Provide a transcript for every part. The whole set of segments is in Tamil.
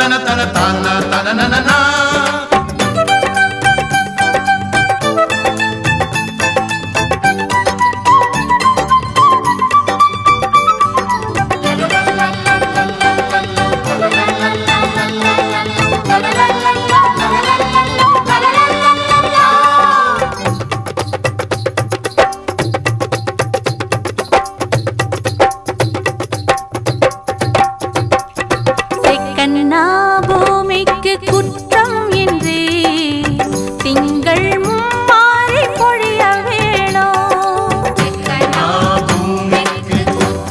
தன தன தான தன நனனா. செக்கன்னா பூமிக்கு குற்றம் இன்றி திங்கள் மும்மாறி பொழிய வேணும் பூமிக்கு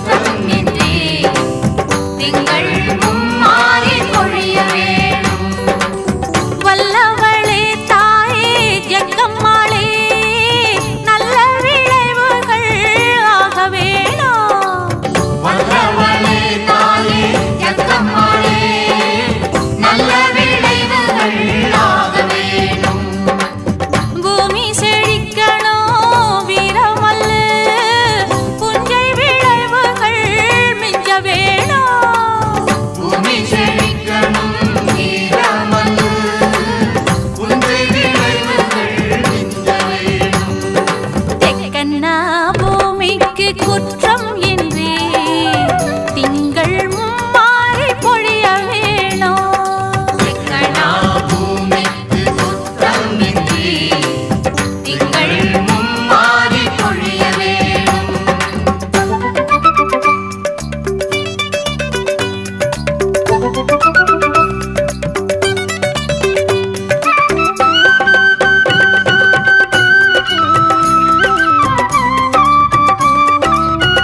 திங்கள் மும்மாறி பொழிய வேணும் வல்லவளே தாயே ஜக்கம்மாளே நல்ல விளைவுகள் ஆக வேணும் வல்லவளே தாயே ஜக்கம்மாளே, நல்ல விளைவுகள் ஆக வேணும். பூமி செழிக்கணும் வீரமல்லு புஞ்சை விளைவுகள் மிஞ்ச வேணும் பூமி செழிக்கணும் ஈரமல்லு, புஞ்சை விளைவுகள் மிஞ்ச வேணும். தெக்கன்னா பூமிக்கு குற்றம் இன்றி திங்கள் மும்மாறி பொழிய வேணும் செக்கனா பூமிக்கு குற்றமின்றி, திங்கள் மும்மாறி பொழிய வேணும். செக்கன்னா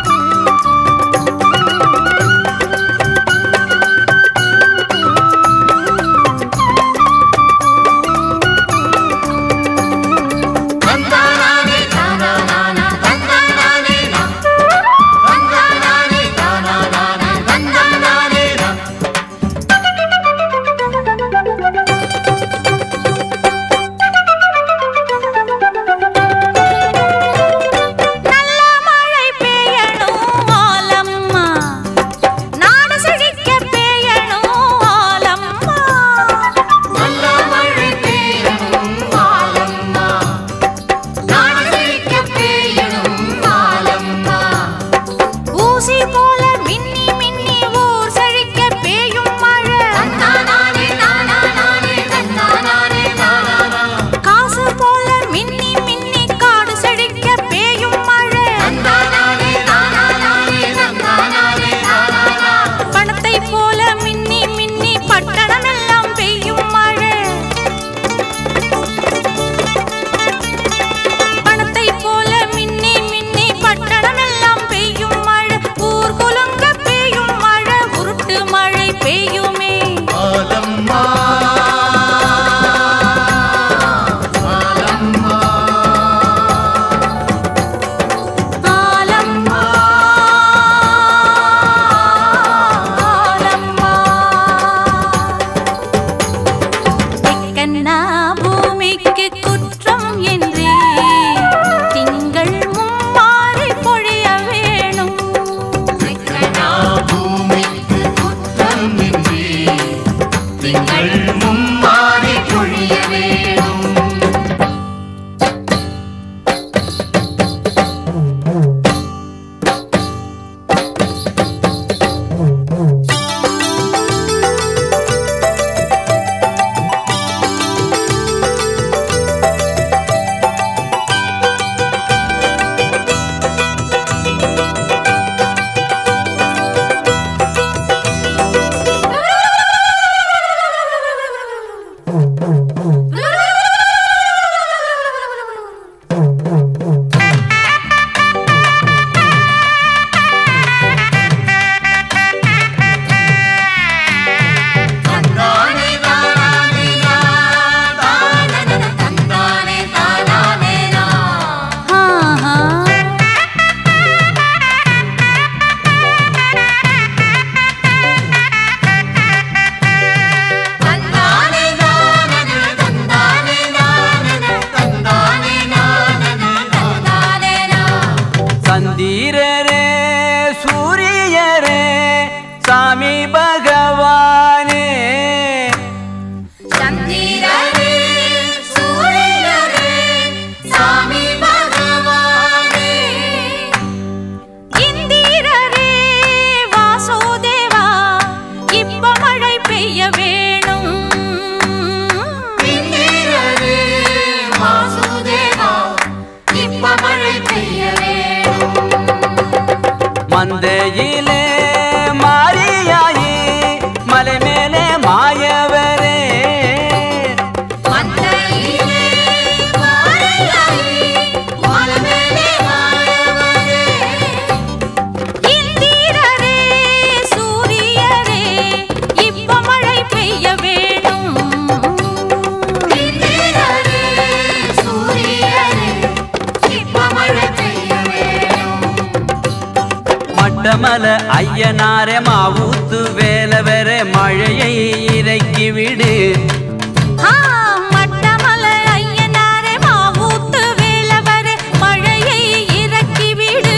மட்டமல ஐயனாரே மாவூத்து வேலவரே மழையை இறக்கி விடு ஆ, மட்டமலை ஐயனாரே மாவூத்து வேலவரே மழையை இறக்கி விடு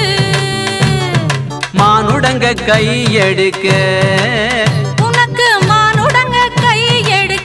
மானுடங்க கை எடுக்க உனக்கு மானுடங்க கை எடுக்க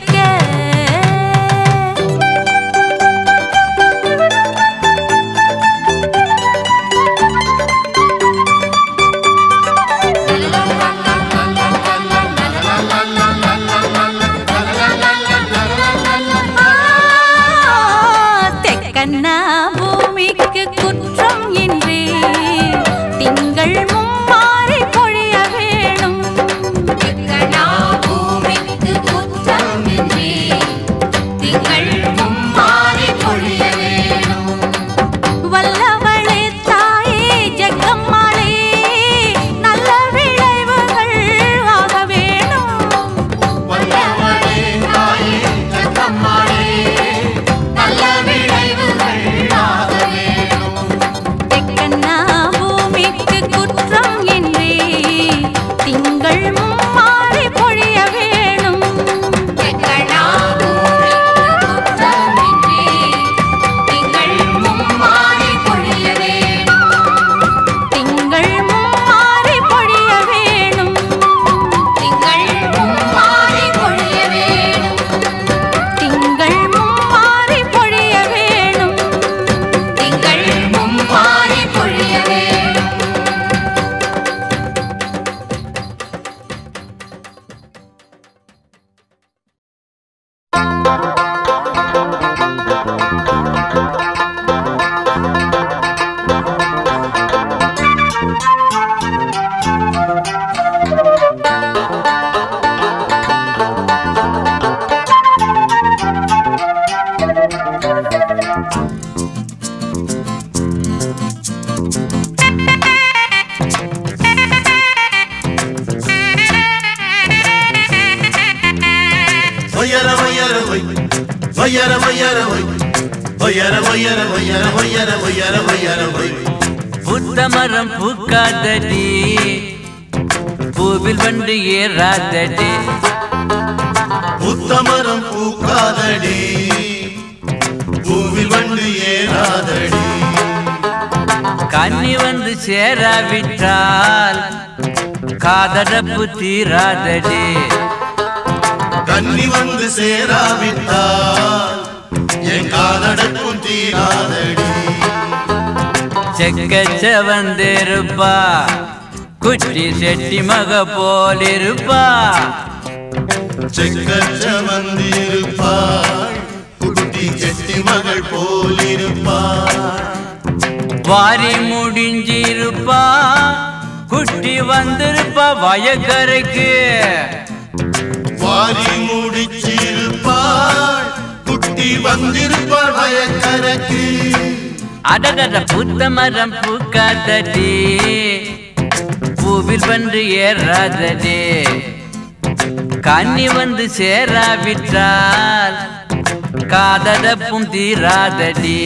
ஆ, தெக்கன்னா பூமிக்கு குற்றம் இன்றி திங்கள் மும்மாறி பொழிய வேணும் திக்கணா பூமிக்கு குற்றமின்றி திங்கள் மும்மாறி பொழிய வேணும் வல்லவளே தாயே ஜெகம்மாளே நல்ல விளைவுகள் ஆக வேணும் வல்லவளே தாயே ஜெகம்மாளே நல்ல விளைவுகள் ஆக வேணும் தெக்கன்னா பூமிக்கு குற்றம் இன்றி திங்கள் மும்மாறி பொழிய வேணும் திக்கணா பூமிக்கு குற்றமின்றி திங்கள் மும்மாறி பொழிய வேணும் திங்கள் மும்மாறி பொழிய வேணும் திங்கள் மும்மாறி பொழிய வேணும் திங்கள் மும்மாறி பொழிய வேணும் திங்கள் மும்மாறி பொழிய வேணும் ஒய்யர ஒய்யர ஒய் ஒய்யர ஒய்யர ஒய் ஒய்யர ஒய்யர ஒய்யர ஒய்யர ஒய்யர ஒய்யர ஒய் புத்த மரம் பூக்காதடி பூவில் வந்து ஏறாதடி புத்தமரம் பூக்காதடி பூவில் வண்டு ஏறாதடி கன்னி வந்து சேராவிட்டால் காதடப்பு தீராதடி கன்னி வந்து சேராவிட்டால் என் காதடக்கும் தீராதடி செக்கச்ச வந்திருப்பா குட்டி செட்டி மக போலிருப்பா செக்கச்ச வந்திருப்பாள் குட்டி செட்டி மகள் போலிருப்பாள் வாரி முடிஞ்சிருப்பா குட்டி வந்திருப்பா வயக்கரைக்கு வாரி முடிச்சிருப்பாள் குட்டி வந்திருப்பாள் வயக்கரைக்கு அடடட புத்த மரம் பூக்காதடி பூவில் வந்து ஏறாதடி கன்னி வந்து சேராவிட்டால் காதடப்பும் தீராதடி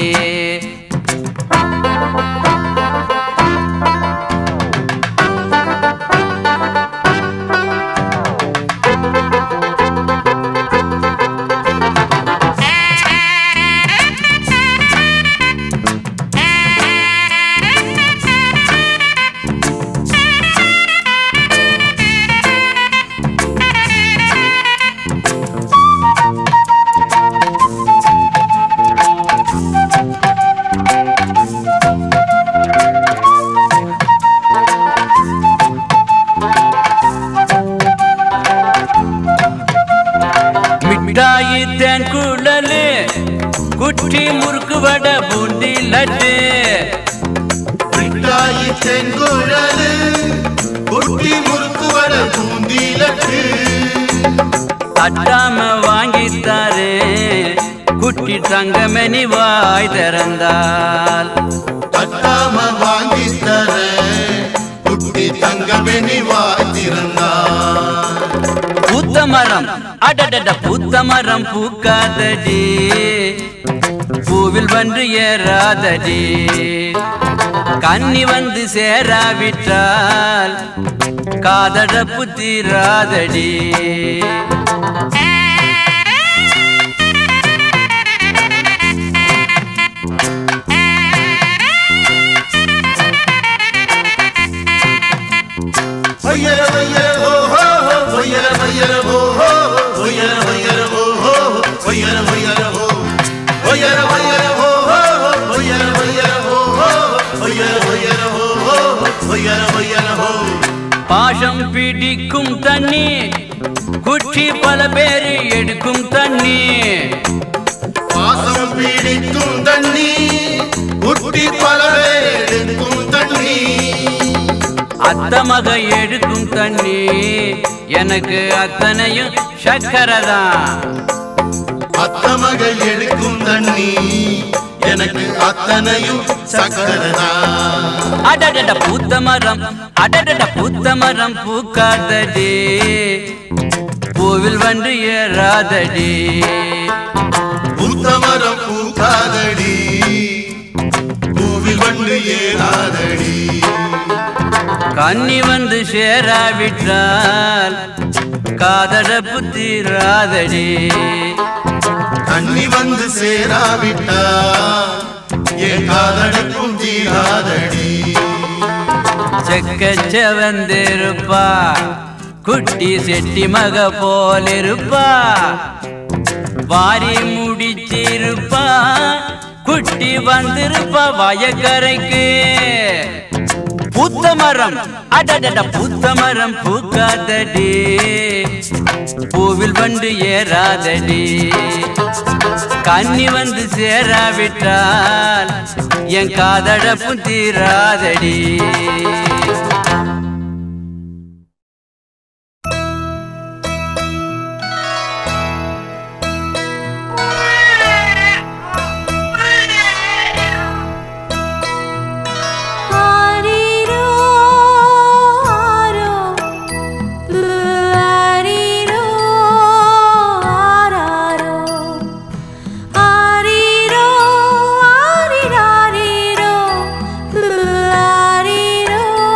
மிட்டாயி தேன் குழலு குட்டி முறுக்கு வடை பூண்டி லட்டு மிட்டாயி செங்குழலு குட்டி முறுக்கு வட பூந்திலட்டு தட்டாம வாங்கித்தாரு குட்டி தங்கமணி வாய் திறந்தால் தட்டாம வாங்கி தர குட்டி தங்கமெனி வாய்த்திருந்தார் பூத்த மரம் அடடட பூத்த மரம் பூக்காதடி பூவில் வந்து ஏறாதடி கன்னி வந்து சேராவிட்டால் காதடப்பு தீராதடி வையர வையர ஓ ஹோ ஹோ வையர வையர ஓ ஹோ ஹோ வையர வையர ஓ ஹோ ஹோ வையர வையர ஓ வையர வையர ஓ ஹோ ஹோ வையர வையர ஓ ஹோ ஹோ வையர வையர ஓ ஹோ ஹோ வையர வையர ஓ பாசம் பிடிக்கும் தண்ணி குச்சி பல பேரு எடுக்கும் தண்ணி பாசம் பிடிக்கும் தண்ணி குட்டி பல எடுக்கும் தண்ணி அத்த மக எடுக்கும் தண்ணி எனக்கு அத்தனையும் சக்கரதான் அத்த மகள் எடுக்கும் தண்ணி எனக்கு அத்தனையும் சக்கரதா அடடட பூத்த மரம் அடடட பூத்த மரம் பூக்காதடி பூவில் வந்து ஏறாதடி புத்தமரம் பூக்காதடி பூவில் வண்டு ஏறாதடி கன்னி வந்து சேராவிட்டால் காதடப்பு தீராதடி தண்ணி வந்து சேராவிட்டா என் காதடக்கும் தீராதடி செக்கச்ச வந்திருப்பா குட்டி செட்டி மக போலிருப்பா வாரி முடிச்சிருப்பா குட்டி வந்திருப்பா வயக்கரைக்கு பூத்த மரம் அடடட பூத்த மரம் பூக்காதடி பூவில் வந்து ஏறாதடி கன்னி வந்து சேராவிட்டால் என் காதடப்பும் தீராதடி ஆரீரோ ஆரோ ஆரீரோ ஆராரோ ஆரீரோ ஆரிராரீரோ ஆரீரோ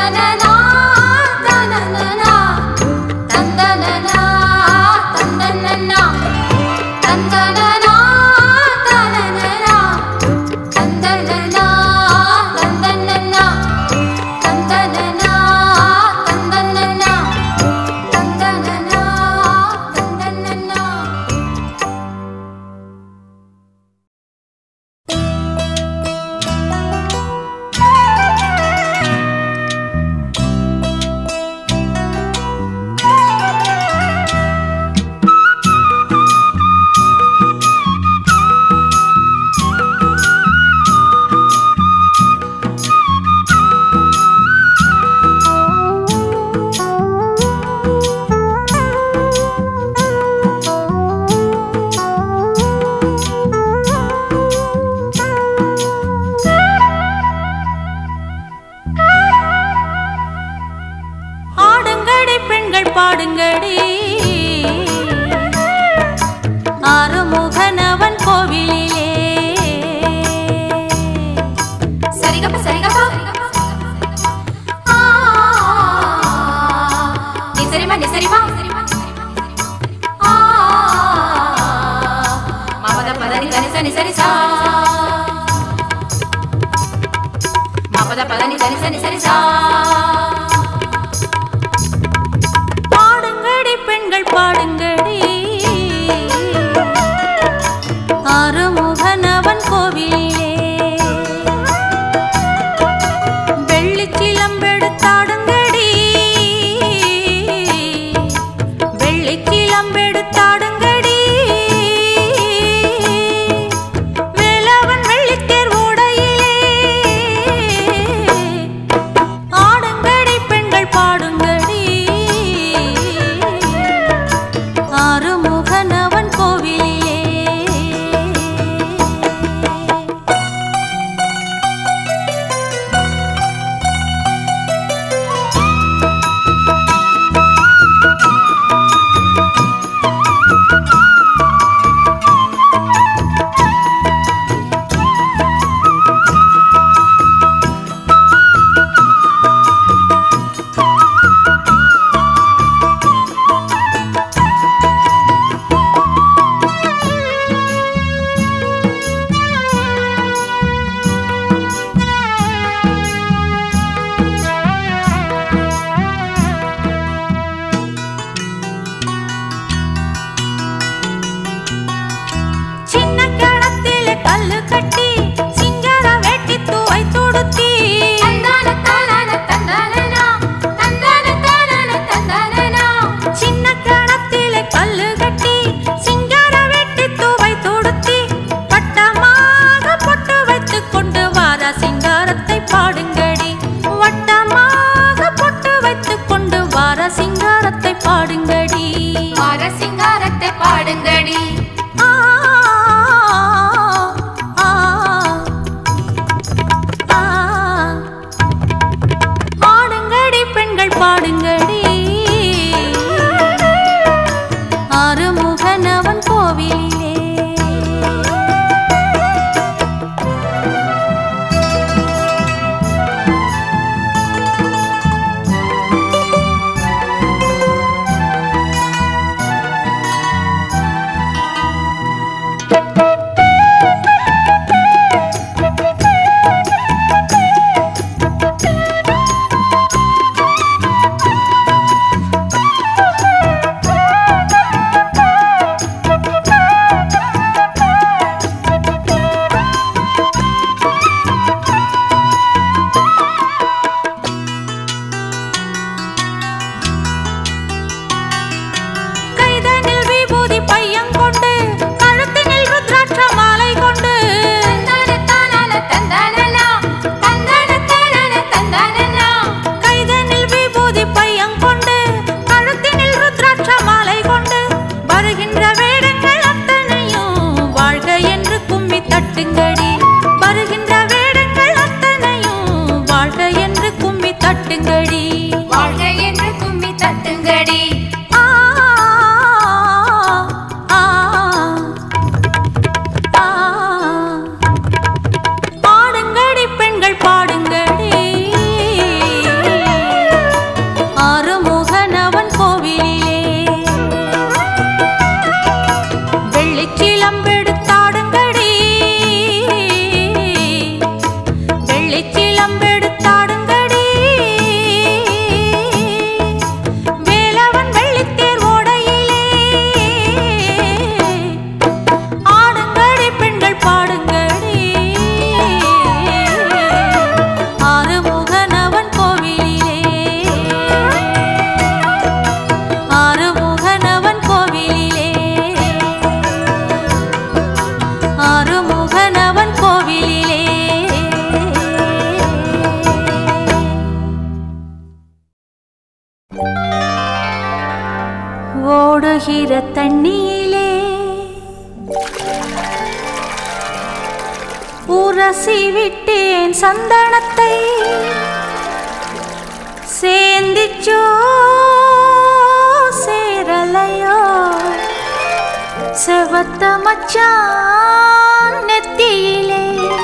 தந்தனனா தனனனா தந்தனனா தந்தனனா தந்தனனா தனனனா தந்தனனா தந்தனனா தந்தனனா தந்தனனா தந்தனனா தந்தனனா ஆடுங்கடி பெண்கள் பாடுங்கடி ஆறுமுகனவன் கோவிலிலே சரிகப்ப சரிகப்பா ஆ நீ சரிமா நீ சரிமா ஆ மமத பதனி தனி சனி சரி சா மமத பதனி தனி சனி சரி சா பாடுங்கடி பெண்கள் பாடுங்கடி ஆறுமுகனவன் கோவிலிலே வெள்ளிச்சிலம்பெடுத்தாடுங்கடி வெள்ளிச்சிலம்பெடுத்தாடுங்கடி வேலவன் வெள்ளித்தேர் ஓடையிலே ஆடுங்கடி பெண்கள் பாடுங்கடி ஆறுமுகனவன் கோவிலிலே சின்ன கிணத்திலே கல்லு கட்டி சிங்கார வெட்டி தூவை துடுத்தி தந்தான தானான தந்தானனா தந்தான தானான தந்தானனா சின்ன கிணத்திலே கல்லு கட்டி சிங்கார வெட்டி தூவை துடுத்தி வட்டமாக பொட்டு வைத்துக் கொண்டு வார சிங்காரத்தை பாடுங்கடி வட்டமாக பொட்டு வைத்துக் கொண்டு வார சிங்காரத்தை பாடுங்கடி வார சிங்காரத்தை பாடுங்கடி ஆ ஆ ஆ பாடுங்கடி பெண்கள் பாடுங்கடி ஆறுமுகனவன் கோவிலிலே கைதனில் விபூதி பையம் கொண்டு கழுத்தினில் ருத்ராட்ச மாலை கொண்டு தந்தான தானான தந்தானனா தந்தான தானான தந்தானனா கைதனில் விபூதி பையம் கொண்டு கழுத்தினில் ருத்ராட்ச மாலை கொண்டு வருகின்ற வேடங்கள் அத்தனையும் வாழ்க என்று கும்மி தட்டுங்கடி வருகின்ற வேடங்கள் அத்தனையும் வாழ்க என்று கும்மி தட்டுங்கடி வாழ்க என்று கும்மி தட்டுங்கடி ஆ ஆ ஆ பாடுங்கடி பெண்கள் பாடுங்கடி ஓடுகிற தண்ணியிலே உரசி விட்டேன் சந்தனத்தை சேந்திச்சோ சேரலையோ செவத்த மச்சான் நெத்தியிலே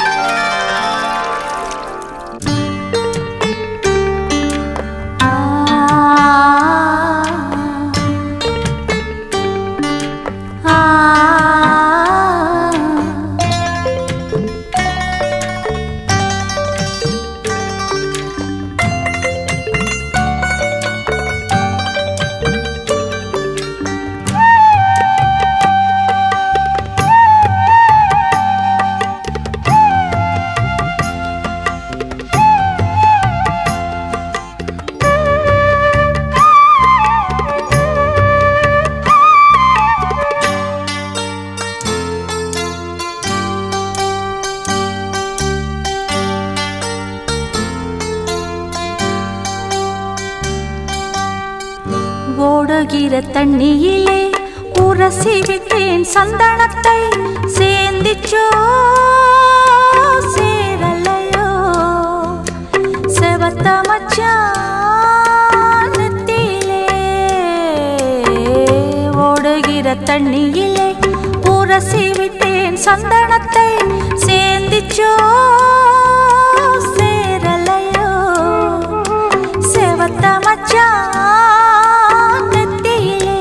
ஆ ஆ ஓடுகிற தண்ணியிலே உரசி விட்டேன் சந்தனத்தை சேந்திச்சோ சேரலையோ செவத்த மச்சானத்திலே ஓடுகிற தண்ணியிலே உரசி விட்டேன் சந்தனத்தை சேந்திச்சோ சேரலையோ செவத்த மச்சான் நெத்தியிலே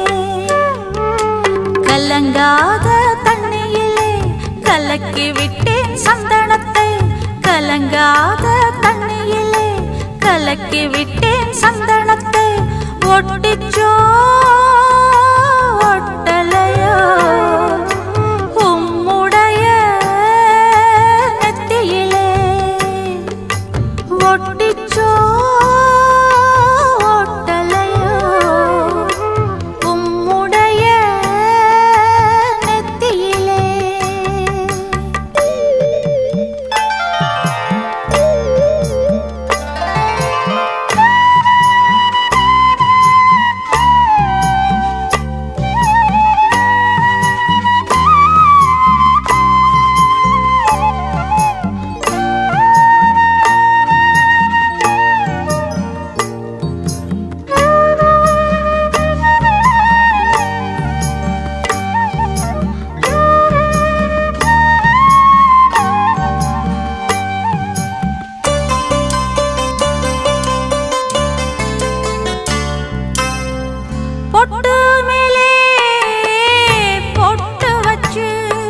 கலங்காத தண்ணியிலே கலக்கி விட்டேன் சந்தனத்தை கலங்காத தண்ணியிலே கலக்கி விட்டேன் சந்தனத்தை ஒட்டிச்சோ ஒட்டலையோ உம்முடைய நெத்தியிலே ஒட்டிச்சோ ஒட்டலையோ உம்முடைய நெத்தியிலே பொட்டு மேலே பொட்டு வச்சு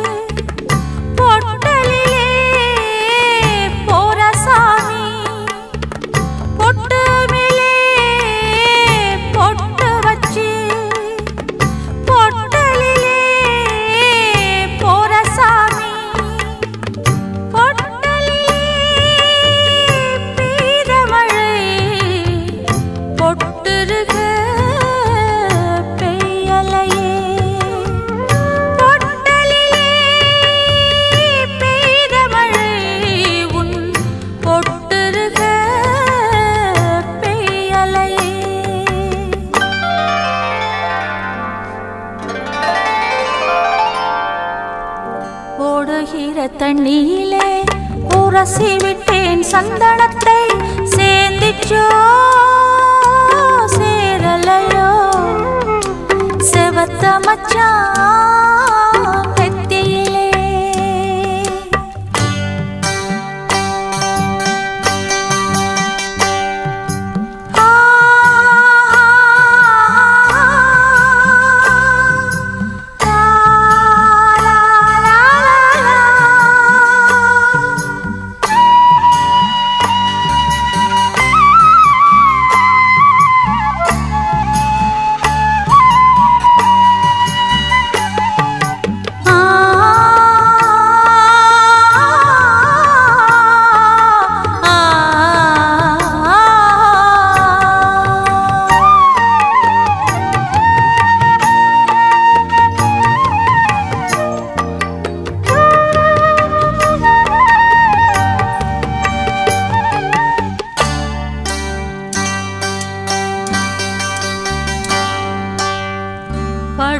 பொட்டலிலே போற சாமி பொட்டு மேலே பொட்டு வச்சு பொட்டலிலே போற சாமி பொட்டலிலே பெய்த மழை பொட்டுருக பெய்யலையே பொட்டலிலே பெய்த மழை உன் பொட்டுருக பெய்யலையே ஓடுகிற தண்ணியிலே உரசி விட்டேன் சந்தனத்தை சேந்திச்சோ சேரலையோ செவத்த மச்சான் நெத்தியிலே ஆ லா லா லா லா ஆ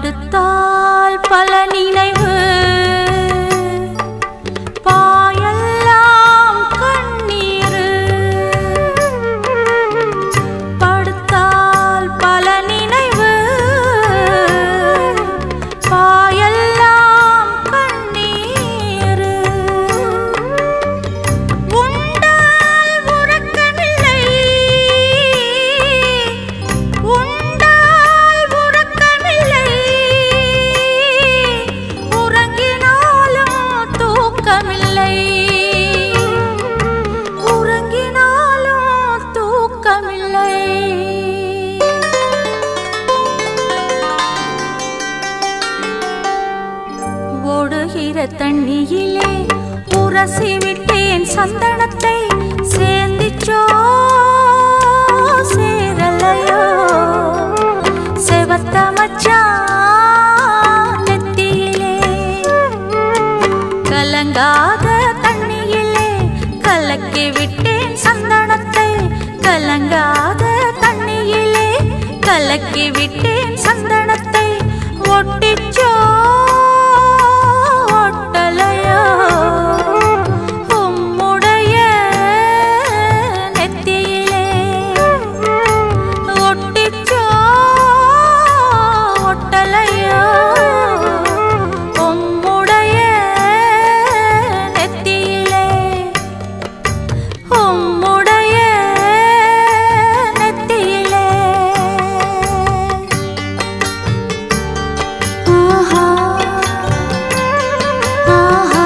படுத்தால் பல நினைவு பாயெல்லாம் கண்ணீர் படுத்தால் பல நினைவு பாயெல்லாம் கண்ணீர் உண்டால் உறக்கமில்லை உண்டால் உறக்கமில்லை உறங்கினாலும் தூக்கமில்லை உறங்கினாலும் தூக்கமில்லை ஓடுகிற தண்ணியிலே உரசி விட்டேன் சந்தனத்தை சேர்ந்திச்சோ சேரலையோ செவத்த மச்சான் நெத்தியிலே கலங்காத தண்ணியிலே கலக்கி விட்டேன் சந்தனத்தை கலங்காத தண்ணியிலே கலக்கி விட்டேன் சந்தனத்தை ஒட்டிச்சோ ஒட்டலையோ உம்முடைய நெத்தியிலே ஒட்டிச்சோ ஒட்டலையோ உம்முடைய நெத்தியிலே உம்முடைய நெத்தியிலே ஆஹா ஆஹா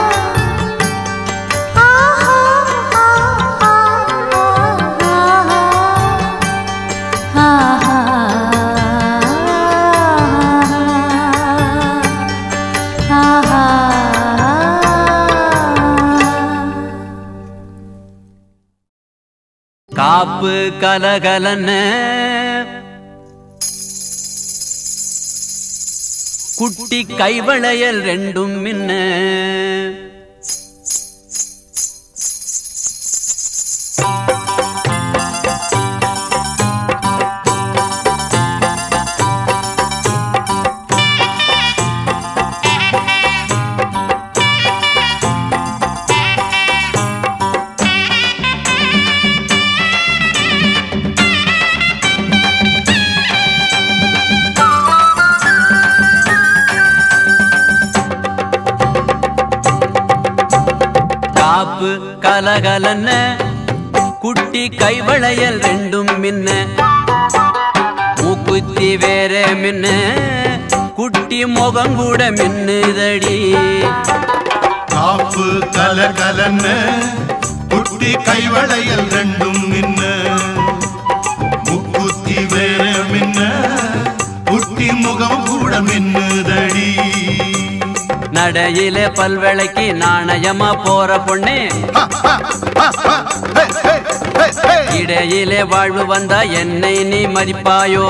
காப்பு கலகலன்னு குட்டி கைவளையல் ரெண்டும் மின்ன காப்பு கலகலன்ன குட்டி கைவளையல் ரெண்டும் மின்ன மூக்குத்தி வேற மின்ன குட்டி முகம் கூட மின்னுதடி காப்பு கலகலன்னு குட்டி கைவளையல் ரெண்டும் மின்ன முக்குத்தி வேற மின்ன குட்டி முகம் கூட மின்னுதடி நடையில பல்வேளைக்கு நாணயமா போற பொண்ணே இடையிலே வாழ்வு வந்தா என்னை நீ மதிப்பாயோ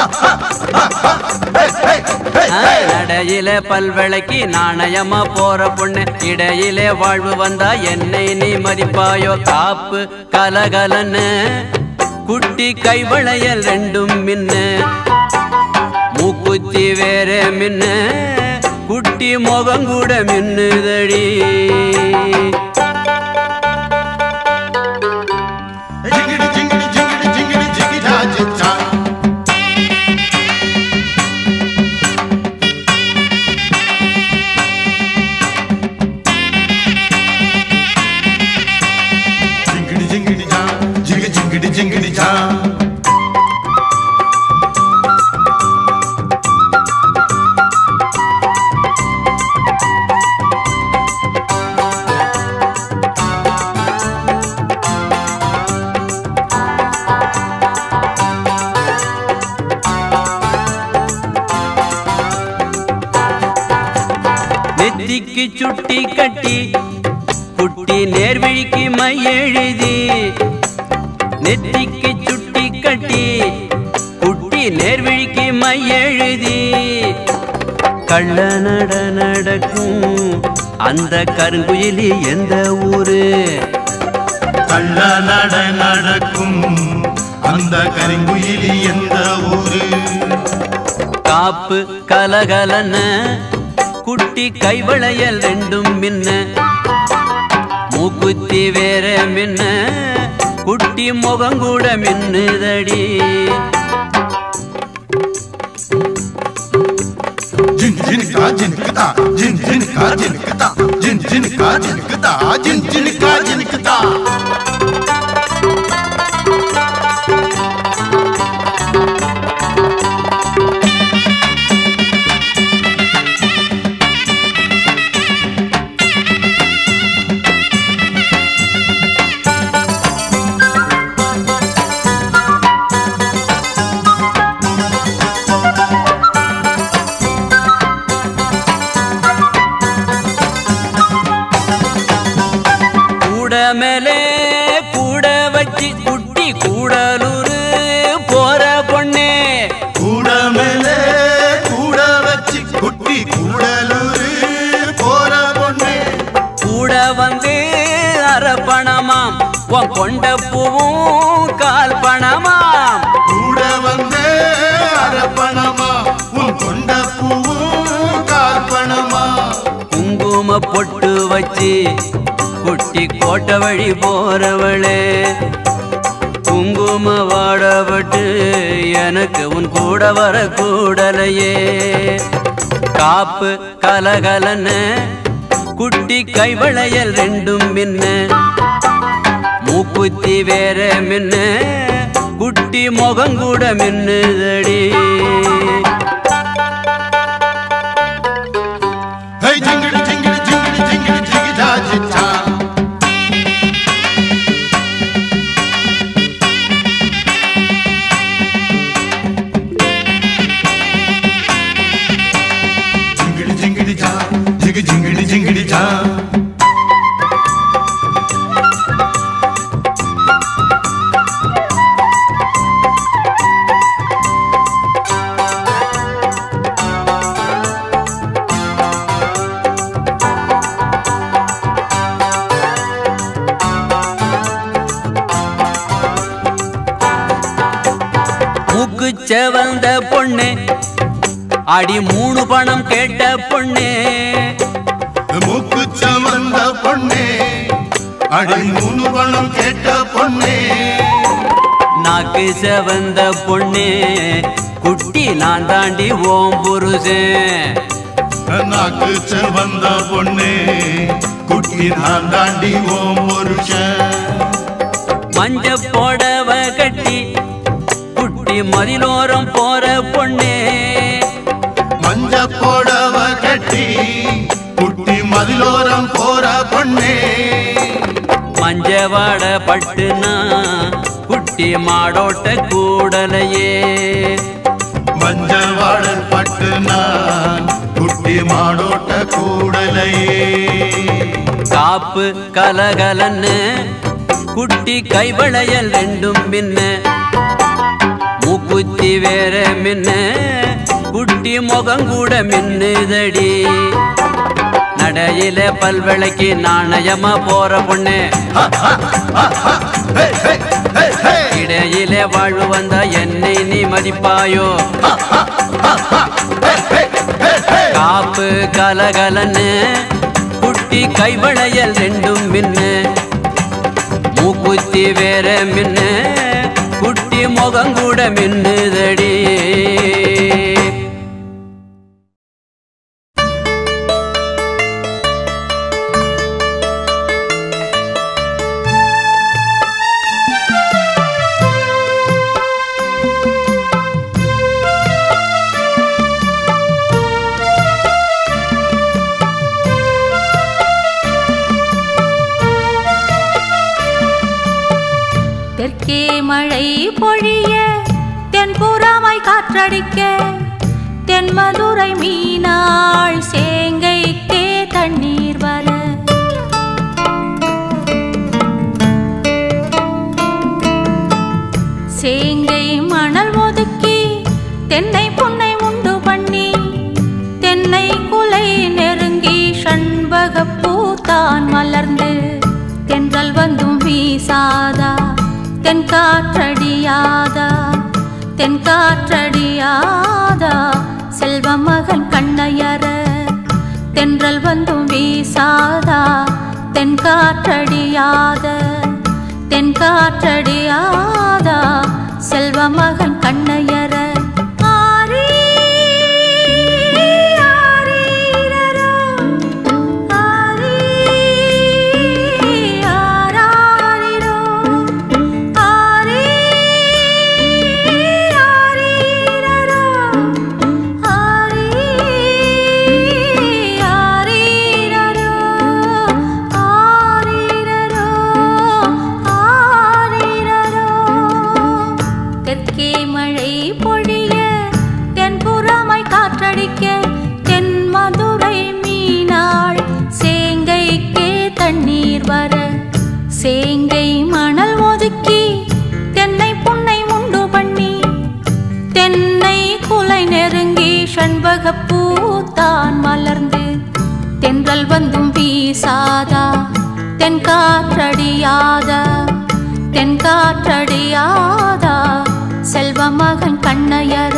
ஆ, நடையில பல்வேளைக்கு நாணயமா போற பொண்ணு இடையிலே வாழ்வு வந்தா என்னை நீ மதிப்பாயோ காப்பு கலகலன்னு குட்டி கைவளையல் ரெண்டும் மின்ன மூக்குத்தி வேற மின்ன குட்டி முகம் கூட மின்னுதடி ஜிங்கிடி ஜிங்கிடி ஜிங்கிடி ஜிங்கிடி ஜிங்கிடா ஜிச்சா ஜிங்கிடி ஜிங்கிடி ஜா ஜிங்கி ஜிங்கிடி ஜிங்கிடி ஜா நெத்திக்கு சுட்டி கட்டி குட்டி நேர்வழிக்கு மை எழுதி நெத்திக்கு சுட்டி கட்டி குட்டி நேர்வழிக்கு மை எழுதி கள்ள நட நடக்கும் அந்த கருங்குயிலி எந்த ஊரு கள்ள நட நடக்கும் அந்த கரிங்குயிலி எந்த ஊரு காப்பு கலகலன குட்டி கைவளையல் ரெண்டும் மின்ன மூக்குத்தி வேற மின்ன குட்டி முகங்கூட மின்னுதடி ஜின் ஜினுக்கா ஜினுக்குதா ஜின் ஜினுக்கா ஜினுக்குதா ஜின் ஜினுக்கா ஜினுக்குதா ஜின் ஜினுக்கா ஜினுக்குதா கூட மேலே கூட வச்சு குட்டி கூடலூரு போற பொண்ணே கூட மேலே கூட வச்சு குட்டி கூடலூரு போற பொண்ணே கூட வந்து அரப்பணமாம் உன் கொண்ட பூவும் கால் பணமாம் கூட வந்து அரப்பணமா உன் கொண்ட பூவும் கார்பணமா குங்கும பொட்டு வச்சு குட்டி கோட்டை வழி போறவளே குங்கும வாடப்பட்டு எனக்கு உன் கூட வர கூடலையே காப்பு கலகலன்னு குட்டி கைவளையல் ரெண்டும் மின்ன மூக்குத்தி வேற மின்ன குட்டி முகங்கூட மின்னுதடி ஹை ஜிங்கிடி ஜிங்கிடி ஜிங்கிடி ஜிங்கிடி ஜிகிஜா ஜிச்சா ஜிங்கிடி ஜிங்கிடி ஜா ஜிகி ஜிங்கிடி ஜிங்கிடி ஜா மூக்கு செவந்த பொண்ணு அடி மூணு பணம் கேட்ட பொண்ணு மூக்கு சமந்த பொண்ணே அடி மூணு பணம் கேட்ட பொண்ணே நாக்கு செவந்த பொண்ணு குட்டி நான் தாண்டி ஓம் புருஷன் நாக்கு செவந்த பொண்ணே குட்டி நான் தாண்டி ஓம் புருஷன் மஞ்ச போடவ கட்டி குட்டி மதிலோரம் போற பொண்ணு மஞ்ச போடவ கட்டி குட்டி மதிலோரம் போற பொண்ணே மஞ்ச வாட பட்டுனா குட்டி மாடோட்ட கூடலையே மஞ்ச வாழல் பட்டு நான் குட்டி மாடோட்ட கூடலையே காப்பு கலகலன்னு குட்டி கைவளையல் ரெண்டும் மின்ன மூக்குத்தி வேற மின்ன குட்டி முகங்கூட மின்னுதடி நடையில பல்விளக்கி நாணயமா போற பொண்ணு ஹே, ஹே, ஹே, ஹே. இடையிலே வாழ்வு வந்தா என்னை நீ மதிப்பாயோ காப்பு கலகலன்னு குட்டி கைவளையல் ரெண்டும் மின்ன மூக்குத்தி வேற மின்ன குட்டி முகங்கூட மின்னுதடி தெற்கே மழை பொழிய தென்புறமாய் காற்றடிக்க தென்மதுரை மீனாள் சேங்கைக்கே தண்ணீர் வர சேங்கை மணல் ஒதுக்கி தென்னை புன்னை உண்டு பண்ணி தென்னை குலை நெருங்கி ஷண்பகப்பூ தான் மலர்ந்து தென்றல் வந்தும் வீசாதா தென்காற்றடியாதா தென்காற்றடியாதா தென்றல் வந்தும் வீசாதா தென்காற்றடியாத தென்காற்றடியாதா செல்வ மகன் கண்ணையர ஆரீ, ஆரீரரோ, ஆரீ, ஆராரிரோ, ஆரீ, ஆரீரரோ, ஆரீ, ஆரீரரோ, ஆரீரரோ, ஆரீரரோ. தெற்கே மழை பொழிய தென்புறமாய் காற்றடிக்க தென் மதுரை மீனாள் சேங்கைக்கே தண்ணீர் வர சேங்கை மணல் ஒதுக்கி தென்னை புன்னை உண்டு பண்ணி தென்னை குலை நெருங்கி ஷண்பகப்பூ தான் மலர்ந்து தென்றல் வந்தும் வீசாதா தென்காற்றடியாதா தென்காற்றடியாதா செல்வ மகன் கண்ணையர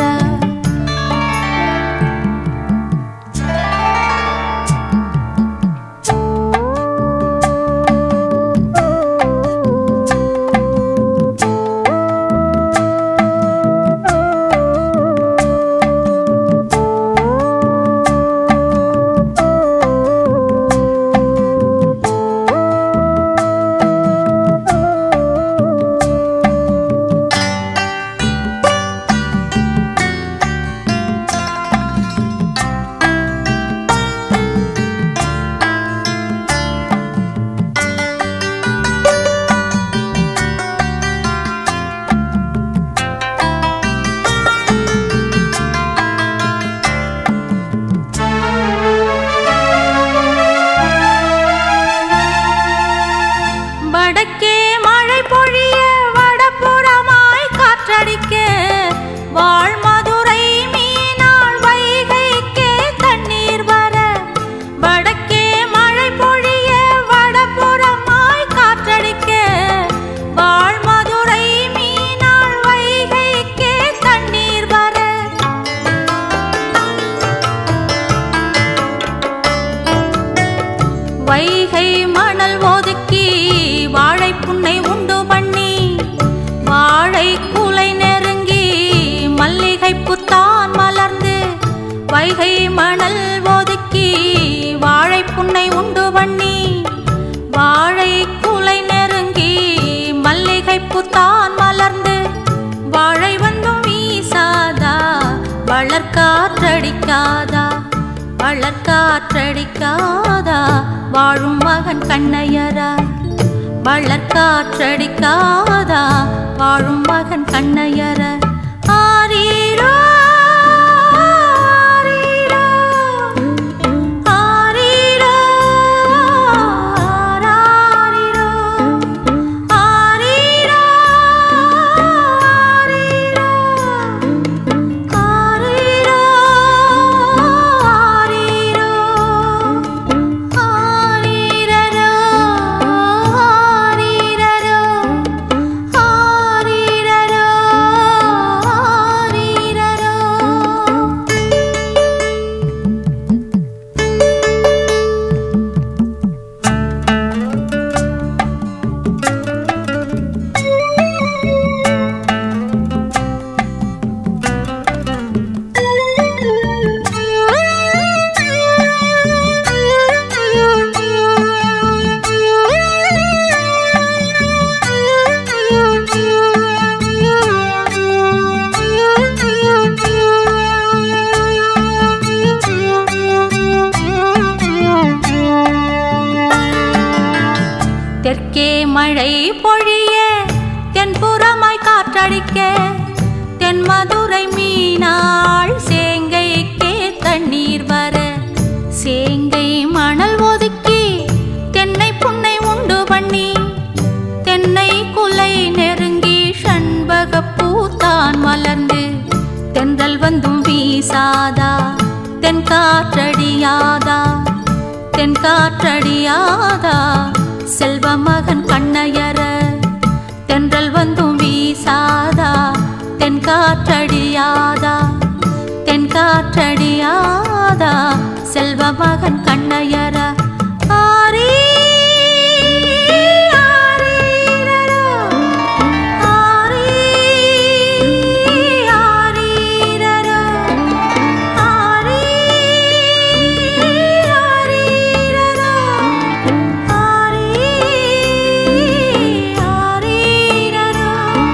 வடக்கே மழை பொழிய வடபுறமாய் காற்றடிக்க வாழ்மதுரை மீனாள் வைகைக்கே தண்ணீர் வர வடக்கே மழை பொழிய வடபுறமாய் காற்றடிக்க வாழ்மதுரை மீனாள் வைகைக்கே தண்ணீர் வர வைகை மணல் ஒதுக்கி வாழை புன்னை உண்டு பண்ணி வாழை குலை நெருங்கி மல்லிகை புத்தான் மலர்ந்து வைகை மணல் ஒதுக்கி வாழை புன்னை உண்டு பண்ணி வாழை குலை நெருங்கி மல்லிகை புத்தான் மலர்ந்து வாழை வந்தும் வீசாதா வளர்காற்றடிக்காதா வளர்காற்றடிக்காதா வாழும் மகன் கண்ணையரா வளர்காற்றடிக்காதா வாழும் மகன் கண்ணையர ஆரீரோ ஆரீரோ ஆரீரோ ஆராரீரோ ஆரீரோ ஆரீரோ ஆரீரோ ஆரீரோ ஆரீரரோ ஆரீரரோ ஆரீரரோ தெற்கே மழை பொழிய தென்புறமாய் காற்றடிக்க தென்மதுரை மீனாள் சேங்கைக்கே தண்ணீர் வர சேங்கை மணல் ஒதுக்கி தென்னை புன்னை உண்டு பண்ணி தென்னை குலை நெருங்கி ஷண்பகப்பூ தான் மலர்ந்து தென்றல் வந்தும் வீசாதா தென்காற்றடியாதா தென்காற்றடியாதா செல்வ மகன் கண்ணையர தென்றல் வந்தும் வீசாதா தென்காற்றடியாதா தென்காற்றடியாதா செல்வ மகன் கண்ணையரா ஆரீ ஆரீரரோ. ஆரீ ஆரீரரோ. ஆரீ ஆரீரரோ. ஆரீ ஆரீரரோ.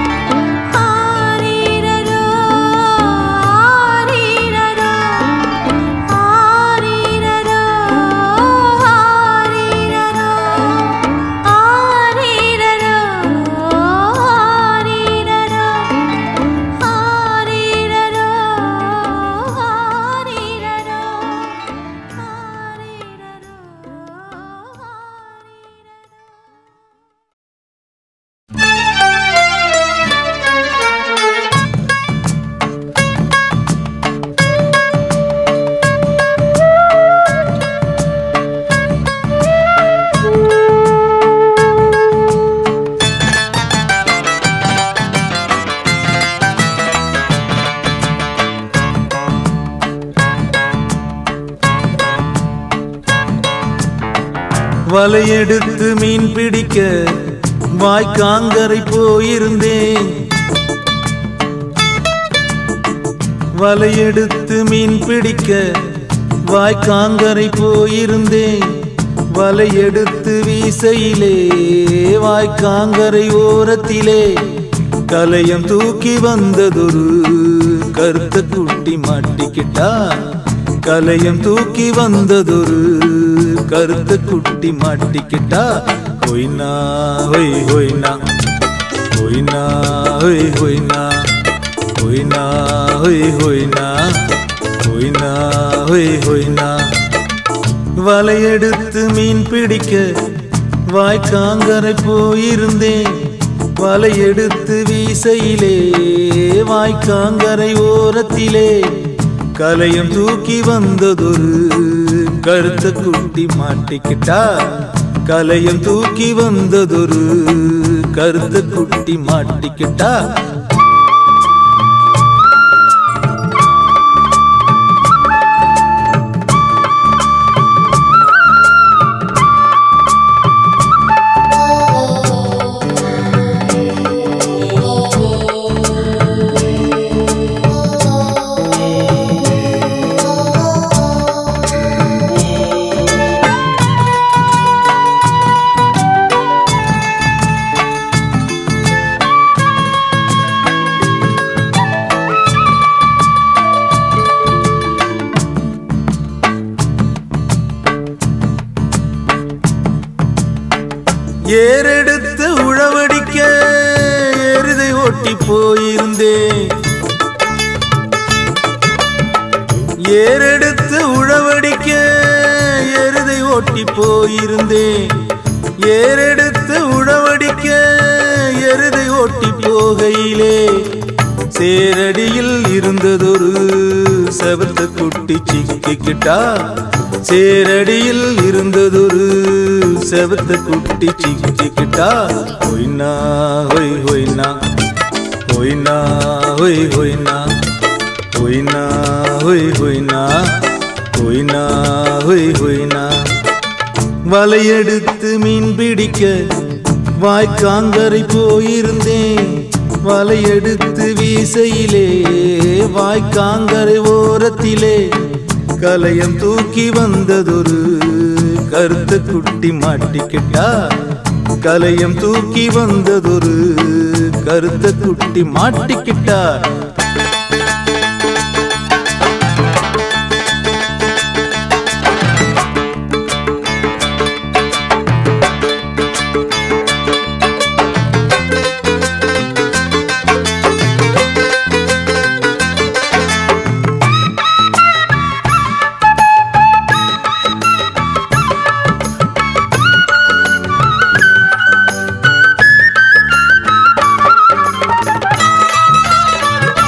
ஆரீரரோ. ஆரீரரோ. ஆரீரரோ. ஆரீரரோ. ஆரீரரோ. ஆரீரரோ. ஆரீரரோ. வலையெடுத்து மீன் பிடிக்க வாய்க்காங்கரை போயிருந்தேன் வலையெடுத்து மீன் பிடிக்க வாய்க்காங்கரை போயிருந்தேன் வலையெடுத்து வீசையிலே வாய்க்காங்கரை ஓரத்திலே கலையம் தூக்கி வந்ததொரு கருத்த குட்டி மாட்டிக்கிட்டா கலையம் தூக்கி வந்ததொரு கருத்த குட்டி மாட்டிக்கிட்டா ஹொய்னா ஹொய் ஹொய்னா ஹொய்னா ஹொய் ஹொய்னா ஹொய்னா ஹொய் ஹொய்னா ஹொய்னா ஹொய் ஹொய்னா வலையெடுத்து மீன் பிடிக்க வாய்க்காங்கரை போயிருந்தேன் வலையெடுத்து வீசையிலே வாய்க்காங்கரை ஓரத்திலே கலையம் தூக்கி வந்ததொரு கருத்த குட்டி மாட்டிக்கிட்டா கலையம் தூக்கி வந்ததொரு கருத்த குட்டி மாட்டிக்கிட்டா ஏறெடுத்து உழவடிக்க எருதை ஓட்டி போயிருந்தேன் ஏறெடுத்து உழவடிக்க எருதை ஓட்டி போயிருந்தேன் ஏறெடுத்து உழவடிக்க எருதை ஓட்டி போகையிலே சேரடியில் இருந்ததொரு செவத்த குட்டி சிக்கிக்கிட்டா சேரடியில் இருந்ததொரு செவத்த குட்டி சிக்கிக்கிட்டா ஹொய்னா ஹொய் ஹொய்னா ஹொய்னா ஹொய் ஹொய்னா ஹொய்னா ஹொய் ஹொய்னா ஹொய்னா ஹொய் ஹொய்னா வலையெடுத்து மீன் பிடிக்க வாய்க்காங்கரை போயிருந்தேன் வலையெடுத்து வீசையிலே வாய்க்காங்கரை ஓரத்திலே கலையம் தூக்கி வந்ததொரு கருத்த குட்டி மாட்டிக்கிட்டா கலையம் தூக்கி வந்ததொரு கருத்த குட்டி மாட்டிக்கிட்டா ஆரீரரோ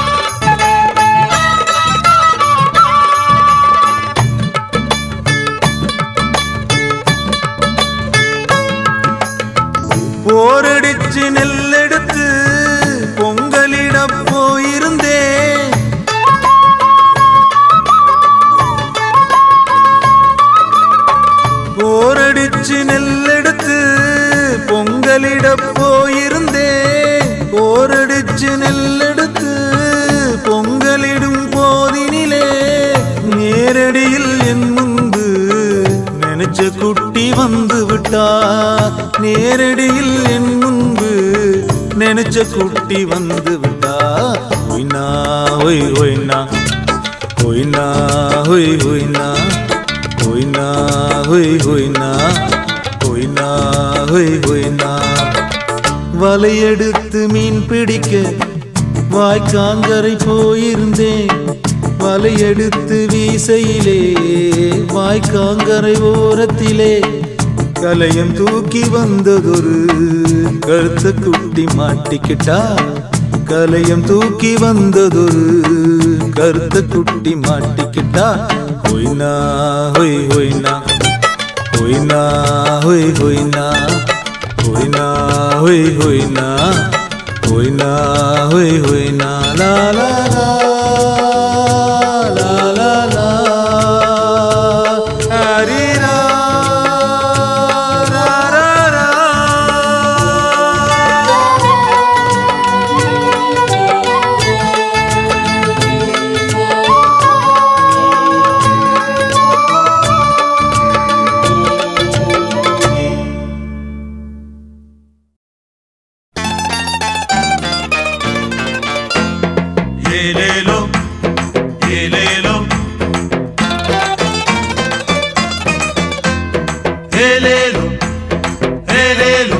பொங்கிட போயிருந்தேன் போரடிச்சு நெல்லெடுத்து பொங்கலிடும் போதினிலே நேரடியில் என் முன்பு நினைச்ச குட்டி வந்து விட்டா நேரடியில் என் முன்பு நினைச்ச குட்டி வந்து விட்டா ஒய்னா ஒய் ஒய்னா ஒய்னா ஒய் ஒய்னா ஒய்னா ஒய் ஒய்னா ஒய்னா ஒய் ஒய்னா வலையெடுத்து மீன் பிடிக்க வாய்க்காங்கரை போயிருந்தேன் வலையெடுத்து வீசையிலே வாய்க்காங்கரை ஓரத்திலே கலையம் தூக்கி வந்ததொரு கருத்த குட்டி மாட்டிக்கிட்டா கலையம் தூக்கி வந்ததொரு கருத்த குட்டி மாட்டிக்கிட்டா ஹொய்னா ஹொய் ஹொய்னா ஹொய்னா ஹொய் ஹொய்னா ஹொய்னா ஹொய் ஹொய்னா ஹொய்னா ஹொய் ஹொய்னா லா லா லா லா லா லா ஹரி ரா ரா ரா ரா ஏலேலோ ஏலேலோ ஏலேலோ ஏலேலோ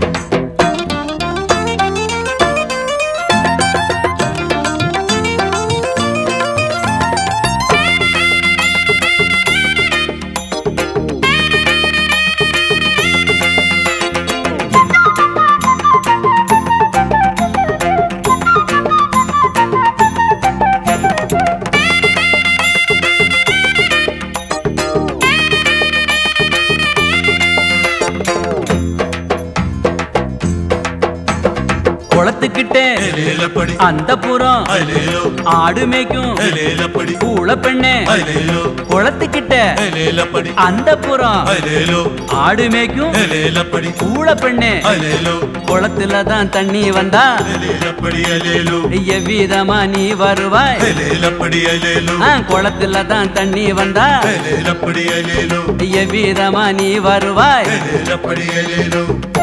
குளத்துக்கிட்டே ஏலேலப்படி அந்த புறம் ஐலேலோ ஆடு மேய்க்கும் ஏலேலப்படி பூள பெண்ணே ஐலேலோ குளத்துக்கிட்ட ஏலேலப்படி அந்த புறம் ஐலேலோ ஆடு மேய்க்கும் ஏலேலப்படி பூள பெண்ணே ஐலேலோ குளத்துல தான் தண்ணி வந்தா ஏலேலப்படி ஐலேலோ எவ்விதமா நீ வருவாய் ஏலேலப்படி ஐலேலோ ஆ, குளத்துல தான் தண்ணி வந்தா ஏலேலப்படி ஐலேலோ எவ்விதமா நீ வருவாய் ஏலேலப்படி ஐலேலோ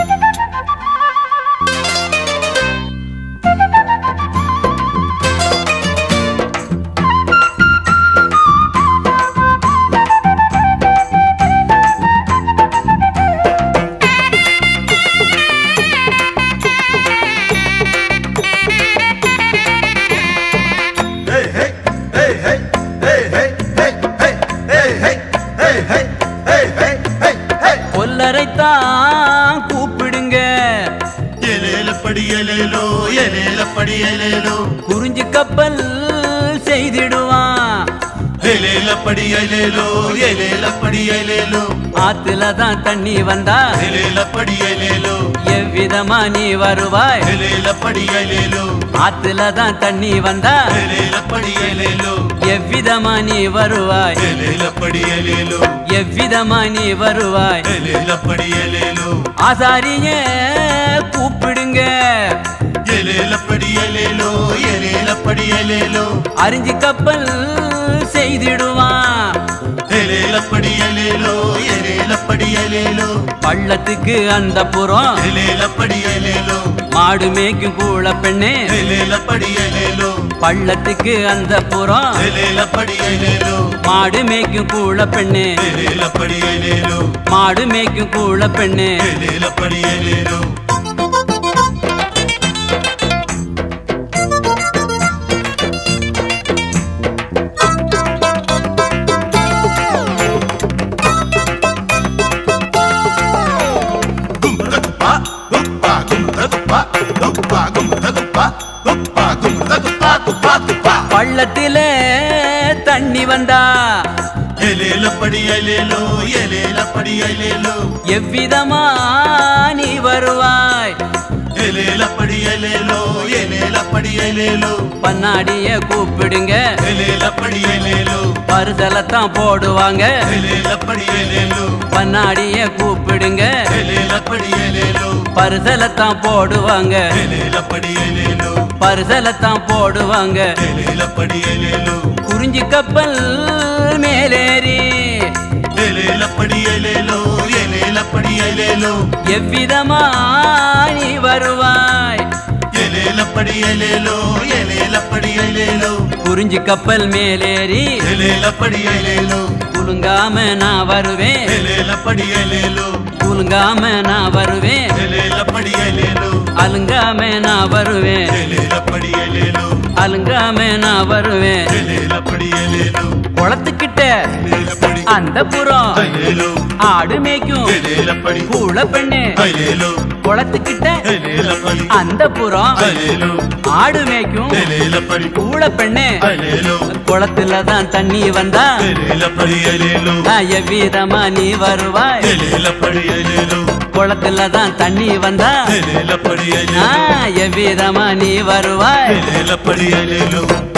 Hey, hey, hey, hey, hey, hey, hey, hey, hey, hey, hey, hey, hey, hey, hey, hey. கொல்லரைத்தான் கூப்பிடுங்க எலேலப்படி எலேலோ எலேலப்படி எலேலோ குறிஞ்சி கப்பல் செய்திடுவான் எலேலப்படி எலேலோ எலேலப்படி எலேலோ ஆத்துல தான் தண்ணி வந்தா எலேலப்படி எலேலோ எவ்விதமா நீ வருவாய் எலேலப்படி எலேலோ ஆத்துல தான் தண்ணி வந்தா எலேலப்படி எலேலோ எவ்விதமா நீ வருவாய் எலேலப்படி எலேலோ எவ்விதமா நீ வருவாய் எலேலப்படி எலேலோ ஆசாரிய கூப்பிடுங்க எலேலப்படி எலேலோ எலேலப்படி எலேலோ அரிஞ்சி கப்பல் செய்திடுவான் எலேலப்படி எலேலோ எலேலப்படி எலேலோ பள்ளத்துக்கு அந்த புறம் எலேலப்படி எலேலோ மாடு மேய்க்கும் கூழ பெண்ணே எலேலப்படி எலேலோ பள்ளத்துக்கு அந்த புறம் எலேலப்படி எலேலோ மாடு மேய்க்கும் கூழ பெண்ணே எலேலப்படி எலேலோ மாடு மேய்க்கும் கூழ பெண்ணே எலேலப்படி எலேலோ கும்பதகுப்பா குப்பா கும்பதகுப்பா குப்பா கும்பதகுப்பா குப்பா கும்பதகுப்பா குப்பா குப்பா பள்ளத்தில தண்ணி வந்தா எலேலப்படி எலேலோ எலேலப்படி எலேலோ எவ்விதமா நீ வருவாய் எலேலப்படி எலேலோ எலேலப்படி எலேலோ பன்னாடிய கூப்பிடுங்க எலேலப்படி எலேலோ பரிசலத்தான் போடுவாங்க எலேலப்படி எலேலோ பன்னாடிய கூப்பிடுங்க எலேலப்படி எலேலோ பரிசலத்தான் போடுவாங்க ஏலேலப்படி ஏலேலோ பரிசலத்தான் போடுவாங்க ஏலேலப்படி ஏலேலோ குறிஞ்சி கப்பல் மேலேறி ஏலேலப்படி ஏலேலோ ஏலேலப்படி ஏலேலோ எவ்விதமா நீ வருவாய் ஏலேலப்படி ஏலேலோ ஏலேலப்படி ஏலேலோ குறிஞ்சி கப்பல் மேலேறி ஏலேலப்படி ஏலேலோ குலுங்காம நான் வருவேன் ஏலேலப்படி ஏலேலோ குலுங்காம நான் வருவேன் ஏலேலப்படி ஏலேலோ அலுங்காம நான் வருவேன் ஏலேலப்படி ஏலேலோ அலுங்காம நான் வருவேன் ஏலேலப்படி ஏலேலோ குளத்துக்கிட்ட ஏலேலப்படி அந்த புறம் ஏலேலோ ஆடு மேய்க்கும் ஏலேலப்படி பூள பெண்ணு ஏலேலோ குளத்துக்கிட்ட ஏலேலப்படி அந்த புறம் ஏலேலோ ஆடு மேய்க்கும் ஏலேலப்படி பூள பெண்ணு ஏலேலோ குளத்துல தான் தண்ணி வந்தா ஏலேலப்படி ஏலேலோ நான் எவ்விதமா நீ வருவாய் ஏலேலப்படி ஏலேலோ குளத்துல தான் தண்ணி வந்தா ஏலேலப்படி ஏலேலோ நான் எவ்விதமா நீ வருவாய் ஏலேலப்படி ஏலேலோ